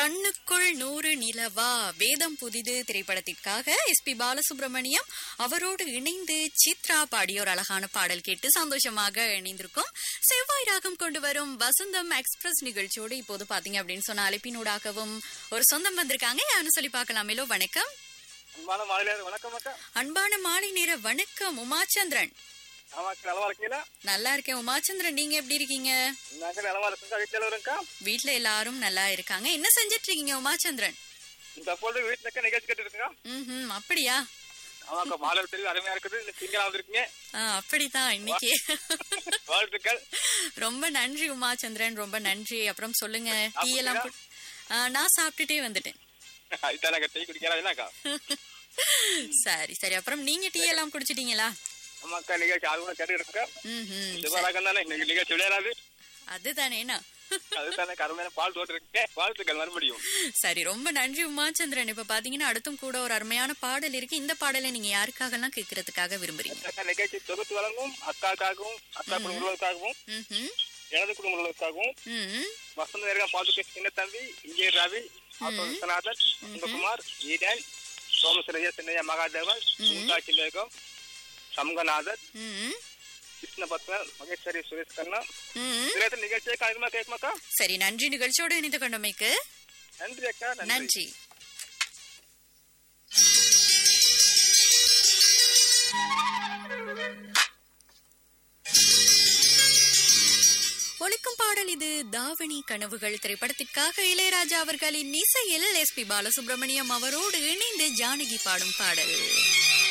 கண்ணுக்குள் நூறு நிலவா வேதம் புதிது திரைப்படத்திற்காக எஸ் பி பாலசுப்ரமணியம் அவரோடு இணைந்து சித்ரா பாடிய ஒரு அழகான பாடல் கேட்டு சந்தோஷமாக இணைந்திருக்கும் செவ்வாய் ராகம் கொண்டு வரும் வசந்தம் எக்ஸ்பிரஸ் நிகழ்ச்சியோடு இப்போது பாத்தீங்க அப்படின்னு சொன்ன அழைப்பினூடாகவும் ஒரு சொந்தம் வந்திருக்காங்க யாருன்னு சொல்லி பார்க்கலாமேலோ வணக்கம் அன்பான மாலையார் வணக்கம் அக்கா அன்பான மாலை நேர வணக்கம் உமாச்சந்திரன் ஆமாக்கா நலமா இருக்கீங்களா நல்லா இருக்கேன் உமாச்சந்திரன் நீங்க எப்படி இருக்கீங்க நாங்க நலமா இருக்கோம் வீட்டில் இருக்கா வீட்ல எல்லாரும் நல்லா இருக்காங்க என்ன செஞ்சிட்டு இருக்கீங்க உமாச்சந்திரன் இந்த அப்பொழுது வீட்டுல இருக்க நிகழ்ச்சி கேட்டு இருக்குங்க ம் அப்படியா ஆமாக்கா மாலை தெரியும் அருமையா இருக்குது இந்த சிங்களா வந்திருக்கீங்க ஆ, அப்படிதான் இன்னைக்கு வாழ்த்துக்கள் ரொம்ப நன்றி உமாச்சந்திரன் ரொம்ப நன்றி அப்புறம் சொல்லுங்க டீ எல்லாம் குடி- ஆ, நான் சாப்பிட்டுட்டே வந்துட்டேன் இதுதான் டீ குடிக்கிறா என்னக்கா சரி சரி அப்புறம் நீங்க டீ எல்லாம் குடிச்சிட்டீங்களா ஆமாக்கா நிகழ்ச்சி அது கூட கேட்டு இருக்குங்க ம் சிவராகம் தானே இன்னைக்கு நிகழ்ச்சி விளையாடாது அதுதானேண்ணா அதுதானே கருமையான பால் தோட்டு இருக்கேன் வாழ்த்துக்கள் மறுபடியும் சரி ரொம்ப நன்றி உமாச்சந்திரன் இப்ப பாத்தீங்கன்னா அடுத்தும் கூட ஒரு அருமையான பாடல் இருக்கு இந்த பாடலை நீங்க யாருக்காகலாம் கேட்கறதுக்காக விரும்புறீங்க அக்கா நிகழ்ச்சி தொகுத்து வழங்கும் அக்காக்காகவும் அக்கா குடும்ப உள்ளவர்களுக்காகவும் ம்ஹும். எனது குடும்ப உள்ளவர்களுக்காகவும் ம் வசந்த நேரம் பாதுகா சின்ன தம்பி இங்கே ரவி ஆட்டோ விஸ்வநாதன் சுந்தகுமார் ஈடன் சோமசுரையா சின்னையா மகாதேவன் மும்தாஜ் லேகம் சமூகநாதன் ம் கிருஷ்ணபத்மன் மகேஸ்வரி சுரேஷ் கண்ணா ம் இதுல நிகழ்ச்சியை காரியமா கேட்குமாக்கா சரி நன்றி நிகழ்ச்சியோடு இணைந்து கொண்டமைக்கு நன்றி அக்கா நன்றி நன்றி ஒலிக்கும் பாடல் இது தாவணி கனவுகள் திரைப்படத்திற்காக இளையராஜா அவர்களின் இசையில் எஸ் பி பாலசுப்ரமணியம் அவரோடு இணைந்து ஜானகி பாடும் பாடல்